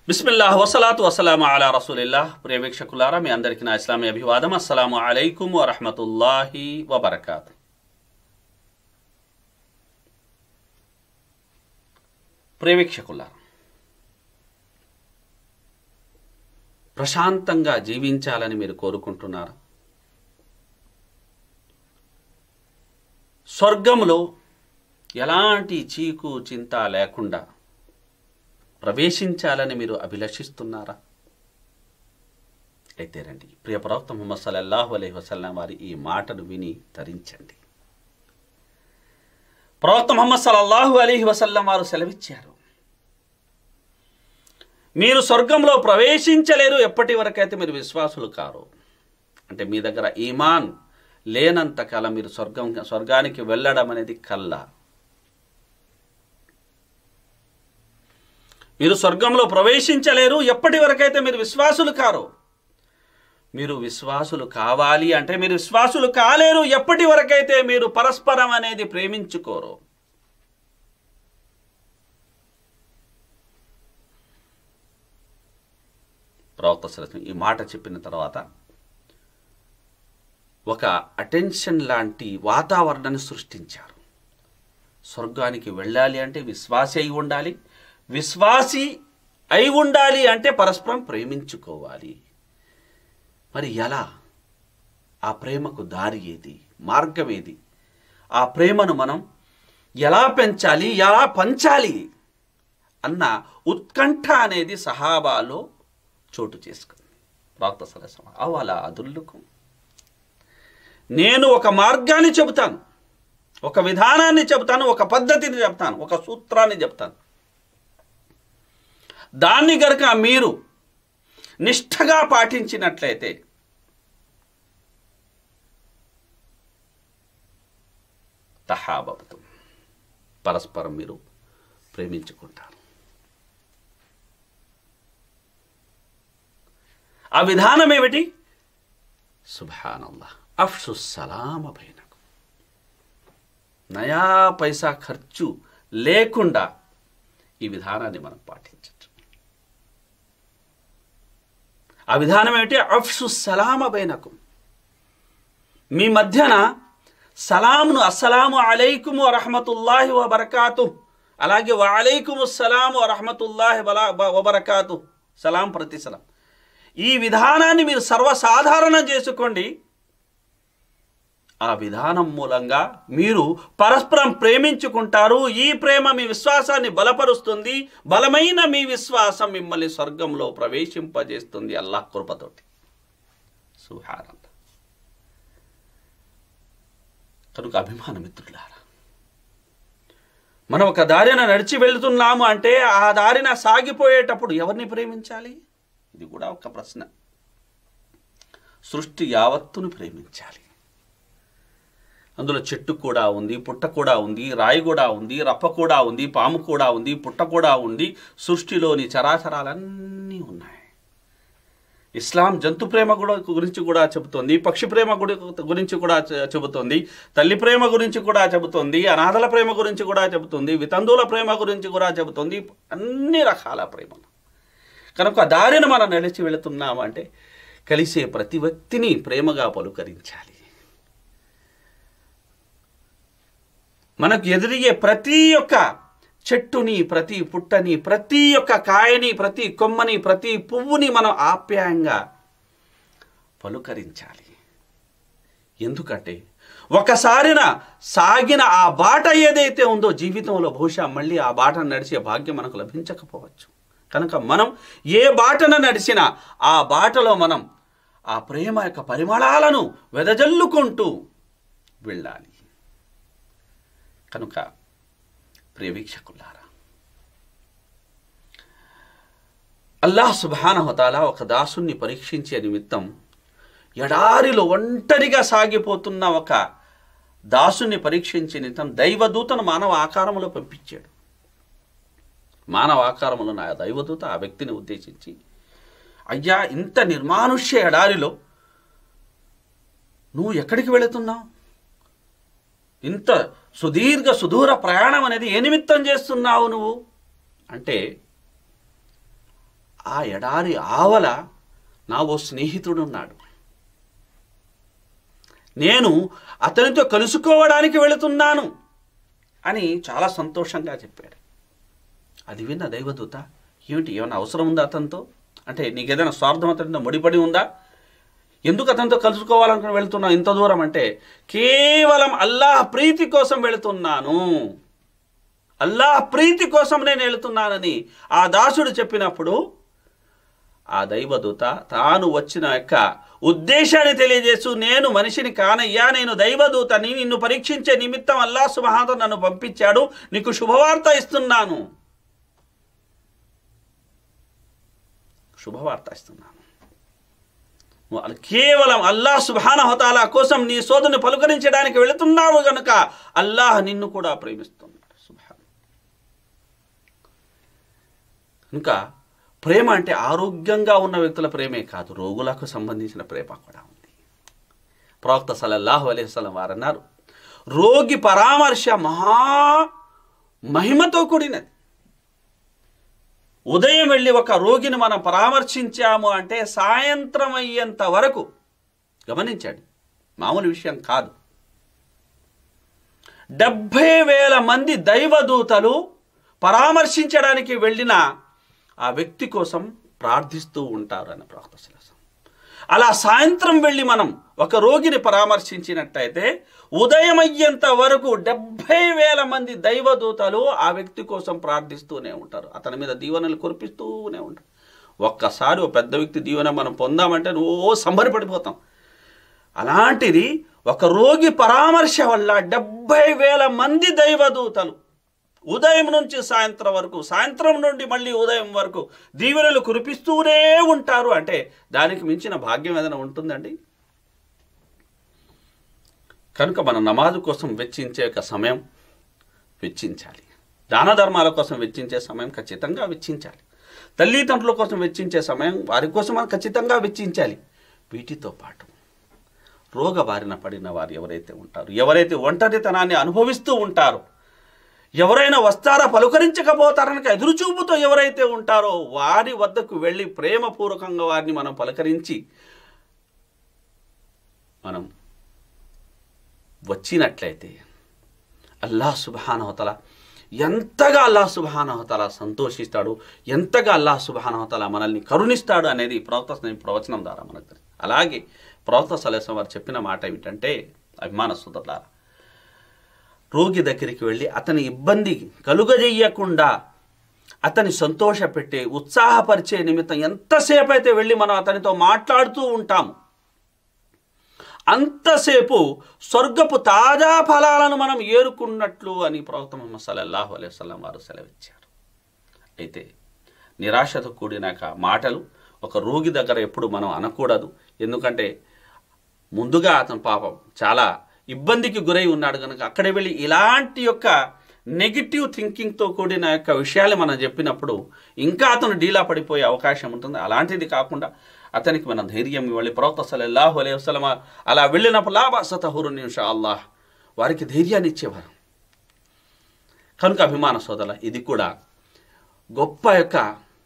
బిస్మిల్లాహ్ వసలాతు వసలాము అలా రసూలిల్లాహ్ ప్రియ వీక్షకులారా మీ అందరికీ నా ఇస్లామీ అభివాదం అస్సలాము అలైకుం వరహమతుల్లాహి వబర్కాతు ప్రియ వీక్షకులారా ప్రశాంతంగా జీవించాలని మీరు కోరుకుంటున్నారా స్వర్గంలో ఎలాంటి చీకు చింత లేకుండా ప్రవేశించాలని మీరు అభిలషిస్తున్నారా అయితే రండి ప్రియ ప్రవక్త ముహమ్మద్ సల్లల్లాహు అలైహి వసల్లం వారి ఈ మాటను విని తరించండి ప్రవక్త ముహమ్మద్ సల్లల్లాహు అలైహి వసల్లం వారు సెలవిచ్చారు మీరు స్వర్గంలో ప్రవేశించలేరు ఎప్పటి వరకైతే మీరు విశ్వాసులు కారు అంటే మీ దగ్గర ఈమాన్ లేనంత కాలం మీరు స్వర్గం స్వర్గానికి వెళ్ళడం అనేది కల్లా మీరు స్వర్గంలో ప్రవేశించలేరు ఎప్పటి వరకైతే మీరు విశ్వాసులు కారు మీరు విశ్వాసులు కావాలి అంటే మీరు విశ్వాసులు కాలేరు ఎప్పటి వరకైతే మీరు పరస్పరం అనేది ప్రేమించుకోరు ప్రవక్త సరస్వం ఈ మాట చెప్పిన తర్వాత ఒక అటెన్షన్ లాంటి వాతావరణాన్ని సృష్టించారు స్వర్గానికి వెళ్ళాలి అంటే విశ్వాసి అయి ఉండాలి విశ్వాసి అయి ఉండాలి అంటే పరస్పరం ప్రేమించుకోవాలి మరి ఎలా ఆ ప్రేమకు దారి ఏది మార్గం ఏది ఆ ప్రేమను మనం ఎలా పెంచాలి ఎలా పంచాలి అన్న ఉత్కంఠ అనేది సహాబాలో చోటు చేసుకుంది ప్రాక్త సరసం అవలా అదుల్లుకు నేను ఒక మార్గాన్ని చెబుతాను ఒక విధానాన్ని చెబుతాను ఒక పద్ధతిని చెప్తాను ఒక సూత్రాన్ని చెప్తాను దాన్ని గనక మీరు నిష్ఠగా పాటించినట్లయితే తహాబతుం పరస్పరం మీరు ప్రేమించుకుంటారు ఆ విధానం ఏమిటి సుభానల్లా అఫ్సు సలామ బైనకు నయా పైసా ఖర్చు లేకుండా ఈ విధానాన్ని మనం పాటించచ్చు ఆ విధానం ఏమిటి అఫ్సు సలామ బైనకు మీ మధ్యన సలాంను అస్సలాము అలైకుము వరహమతుల్లాహి వబర్కాతు అలాగే వలైకుము సలాము వరహమతుల్లాహి వబర్కాతు సలాం ప్రతి సలాం ఈ విధానాన్ని మీరు సర్వసాధారణం చేసుకోండి ఆ విధానం మూలంగా మీరు పరస్పరం ప్రేమించుకుంటారు ఈ ప్రేమ మీ విశ్వాసాన్ని బలపరుస్తుంది బలమైన మీ విశ్వాసం మిమ్మల్ని స్వర్గంలో ప్రవేశింపజేస్తుంది అల్లాహ్ కృపతోటి సుహానంద కనుక అభిమాన మిత్రులారా మనం ఒక దారిన నడిచి వెళుతున్నాము అంటే ఆ దారిన సాగిపోయేటప్పుడు ఎవరిని ప్రేమించాలి ఇది కూడా ఒక ప్రశ్న సృష్టి యావత్తును ప్రేమించాలి అందులో చెట్టు కూడా ఉంది పుట్ట కూడా ఉంది రాయి కూడా ఉంది రప్ప కూడా ఉంది పాము కూడా ఉంది పుట్ట కూడా ఉంది సృష్టిలోని చరాచరాలన్నీ ఉన్నాయి ఇస్లాం జంతు ప్రేమ కూడా గురించి కూడా చెబుతోంది పక్షి ప్రేమ గురించి కూడా చెబుతోంది తల్లి ప్రేమ గురించి కూడా చెబుతోంది అనాథల ప్రేమ గురించి కూడా చెబుతుంది వితంతువుల ప్రేమ గురించి కూడా చెబుతోంది అన్ని రకాల ప్రేమలు కనుక దారిని మనం నడిచి వెళుతున్నాము అంటే కలిసే ప్రతి వ్యక్తిని ప్రేమగా పలుకరించాలి మనకు ఎదిరిగే ప్రతి ఒక్క చెట్టుని ప్రతి పుట్టని ప్రతి ఒక్క కాయని ప్రతి కొమ్మని ప్రతి పువ్వుని మనం ఆప్యాయంగా పలుకరించాలి ఎందుకంటే ఒకసారిన సాగిన ఆ బాట ఏదైతే ఉందో జీవితంలో బహుశా మళ్ళీ ఆ బాటను నడిచే భాగ్యం మనకు లభించకపోవచ్చు కనుక మనం ఏ బాటన నడిచినా ఆ బాటలో మనం ఆ ప్రేమ యొక్క పరిమళాలను వెదజల్లుకుంటూ వెళ్ళాలి కనుక ప్రియ వీక్షకులారా అల్లాహ్ సుబానహతాల ఒక దాసుని పరీక్షించే నిమిత్తం ఎడారిలో ఒంటరిగా సాగిపోతున్న ఒక దాసుని పరీక్షించే నిమిత్తం దైవదూతను మానవ ఆకారంలో పంపించాడు మానవ ఆకారంలో నా దైవదూత ఆ వ్యక్తిని ఉద్దేశించి అయ్యా ఇంత నిర్మానుష్య ఎడారిలో నువ్వు ఎక్కడికి వెళుతున్నావు ఇంత సుదీర్ఘ సుదూర ప్రయాణం అనేది ఏ నిమిత్తం చేస్తున్నావు నువ్వు అంటే ఆ ఎడారి ఆవల నా ఓ స్నేహితుడు ఉన్నాడు నేను అతనితో కలుసుకోవడానికి వెళుతున్నాను అని చాలా సంతోషంగా చెప్పాడు అది విన్న దైవదూత ఏమిటి ఏమైనా అవసరం ఉందా అతనితో అంటే నీకేదైనా స్వార్థం అతనితో ముడిపడి ఉందా ఎందుకు అతనితో కలుసుకోవాలనుకుని వెళ్తున్నావు ఇంత దూరం అంటే కేవలం అల్లాహ్ ప్రీతి కోసం వెళుతున్నాను అల్లాహ్ ప్రీతి కోసం నేను వెళుతున్నానని ఆ దాసుడు చెప్పినప్పుడు ఆ దైవదూత తాను వచ్చిన యొక్క ఉద్దేశాన్ని తెలియజేస్తూ నేను మనిషిని కానయ్యా నేను దైవదూతని నిన్ను పరీక్షించే నిమిత్తం అల్లా సుమహాత నన్ను పంపించాడు నీకు శుభవార్త ఇస్తున్నాను శుభవార్త ఇస్తున్నాను నువ్వు అల్- కేవలం అల్లాహ్ సుబానహతాల కోసం నీ సోదరుని పలుకరించడానికి వెళుతున్నావు గనుక అల్లాహ్ నిన్ను కూడా ప్రేమిస్తున్నాడు సుభాన్ ఇంకా ప్రేమ అంటే ఆరోగ్యంగా ఉన్న వ్యక్తుల ప్రేమే కాదు రోగులకు సంబంధించిన ప్రేమ కూడా ఉంది ప్రవక్త సల్లల్లాహు అలైహిస్సలం వారు అన్నారు రోగి పరామర్శ మహా మహిమతో కూడినది ఉదయం వెళ్ళి ఒక రోగిని మనం పరామర్శించాము అంటే సాయంత్రం అయ్యేంత వరకు గమనించండి మామూలు విషయం కాదు డెబ్భై వేల మంది దైవదూతలు పరామర్శించడానికి వెళ్ళిన ఆ వ్యక్తి కోసం ప్రార్థిస్తూ ఉంటారు అని ప్రవక్త అలా సాయంత్రం వెళ్ళి మనం ఒక రోగిని పరామర్శించినట్టయితే ఉదయం అయ్యేంత వరకు డెబ్భై వేల మంది దైవదూతలు ఆ వ్యక్తి కోసం ప్రార్థిస్తూనే ఉంటారు అతని మీద దీవెనలు కురిపిస్తూనే ఉంటారు ఒక్కసారి ఓ పెద్ద వ్యక్తి దీవెన మనం పొందామంటే ఓ సంబరపడిపోతాం అలాంటిది ఒక రోగి పరామర్శ వల్ల డెబ్భై వేల మంది దైవదూతలు ఉదయం నుంచి సాయంత్రం వరకు సాయంత్రం నుండి మళ్ళీ ఉదయం వరకు దీవెనలు కురిపిస్తూనే ఉంటారు అంటే దానికి మించిన భాగ్యం ఏదైనా ఉంటుందండి కనుక మన నమాజు కోసం వెచ్చించే ఒక సమయం వెచ్చించాలి దాన ధర్మాల కోసం వెచ్చించే సమయం ఖచ్చితంగా వెచ్చించాలి తల్లిదండ్రుల కోసం వెచ్చించే సమయం వారి కోసం మనం ఖచ్చితంగా వెచ్చించాలి వీటితో పాటు రోగ బారిన పడిన వారు ఎవరైతే ఉంటారో ఎవరైతే ఒంటరితనాన్ని అనుభవిస్తూ ఉంటారో ఎవరైనా వస్తారా పలుకరించకపోతారనక ఎదురుచూపుతో ఎవరైతే ఉంటారో వారి వద్దకు వెళ్ళి ప్రేమపూర్వకంగా వారిని మనం పలకరించి మనం వచ్చినట్లయితే అల్లాహ్ సుబహానహతల ఎంతగా అల్లాహ్ సుబహానహతల సంతోషిస్తాడు ఎంతగా అల్లాహ్ సుబహానహతల మనల్ని కరుణిస్తాడు అనేది ప్రవక్త స్నేహి ప్రవచనం ద్వారా మనకు తెలుసు. అలాగే ప్రవక్త సలేసం వారు చెప్పిన మాట ఏమిటంటే అభిమాన సుదర్లారా రోగి దగ్గరికి వెళ్ళి అతని ఇబ్బంది కలుగజేయకుండా అతని సంతోషపెట్టే ఉత్సాహపరిచే నిమిత్తం ఎంతసేపు అయితే వెళ్ళి మనం అతనితో మాట్లాడుతూ ఉంటాము అంతసేపు స్వర్గపు తాజా ఫలాలను మనం ఏరుకున్నట్లు అని ప్రవక్త ముహమ్మద్ సల్లల్లాహు అలైహి వసల్లం వారు సెలవిచ్చారు అయితే నిరాశతో కూడిన యొక్క మాటలు ఒక రోగి దగ్గర ఎప్పుడు మనం అనకూడదు ఎందుకంటే ముందుగా అతను పాపం చాలా ఇబ్బందికి గురై ఉన్నాడు కనుక అక్కడ వెళ్ళి ఇలాంటి యొక్క నెగిటివ్ థింకింగ్తో కూడిన యొక్క విషయాలు మనం చెప్పినప్పుడు ఇంకా అతను డీలా పడిపోయే అవకాశం ఉంటుంది అలాంటిది కాకుండా అతనికి మనం ధైర్యం ఇవ్వాలి ప్రవక్త సల్లల్లాహు అలైహి వసల్లం అలా వెళ్ళినప్పుడు లాభాసతహురు నిమిషా అల్లాహ్ వారికి ధైర్యాన్ని ఇచ్చేవారు కనుక అభిమాన సోదర ఇది కూడా గొప్ప యొక్క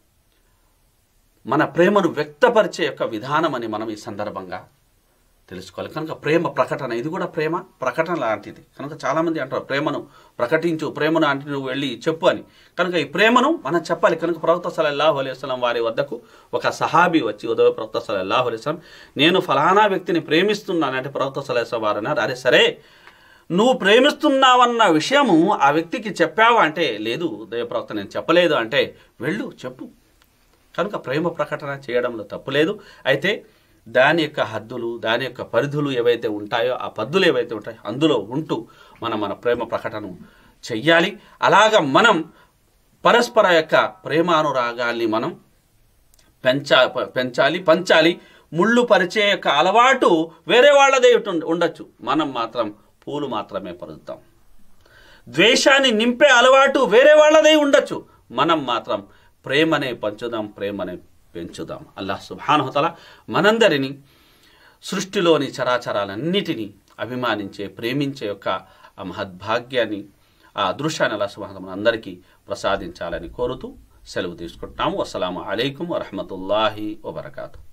మన ప్రేమను వ్యక్తపరిచే యొక్క విధానం అని మనం ఈ సందర్భంగా తెలుసుకోవాలి కనుక ప్రేమ ప్రకటన ఇది కూడా ప్రేమ ప్రకటన లాంటిది కనుక చాలామంది అంటారు ప్రేమను ప్రకటించు ప్రేమను అంటే నువ్వు వెళ్ళి చెప్పు అని కనుక ఈ ప్రేమను మనం చెప్పాలి కనుక ప్రవక్త సలల్లాహు అలైస్లం వారి వద్దకు ఒక సహాబీ వచ్చి ఉదయ ప్రవక్త సలల్లాహు అలైస్లం నేను ఫలానా వ్యక్తిని ప్రేమిస్తున్నాను అంటే ప్రవక్త సలహా వారు అన్నారు అరే సరే నువ్వు ప్రేమిస్తున్నావన్న విషయము ఆ వ్యక్తికి చెప్పావా అంటే లేదు ఉదయ ప్రవక్త నేను చెప్పలేదు అంటే వెళ్ళు చెప్పు కనుక ప్రేమ ప్రకటన చేయడంలో తప్పులేదు అయితే దాని యొక్క హద్దులు దాని యొక్క పరిధులు ఏవైతే ఉంటాయో ఆ పద్దులు ఏవైతే ఉంటాయో అందులో ఉంటూ మనం మన ప్రేమ ప్రకటన చెయ్యాలి అలాగ మనం పరస్పర యొక్క ప్రేమానురాగాల్ని మనం పెంచా ప- పెంచాలి పంచాలి ముళ్ళు పరిచే యొక్క అలవాటు వేరే వాళ్ళదే ఉండ- ఉండొచ్చు మనం మాత్రం పూలు మాత్రమే పరుద్దాం ద్వేషాన్ని నింపే అలవాటు వేరే వాళ్ళదే ఉండొచ్చు మనం మాత్రం ప్రేమనే పంచుదాం ప్రేమనే పెంచుదాం అల్లాహ్ సుబ్హానహుతల మనందరినీ సృష్టిలోని చరాచరాలన్నిటినీ అభిమానించే ప్రేమించే యొక్క ఆ మహద్భాగ్యాన్ని ఆ అదృశ్యాన్ని అల్లాహ్ సుబ్హానహు మనందరికీ ప్రసాదించాలని కోరుతూ సెలవు తీసుకుంటున్నాము అస్సలం అయికం వరహమతుల్లాహి వబర్కాతు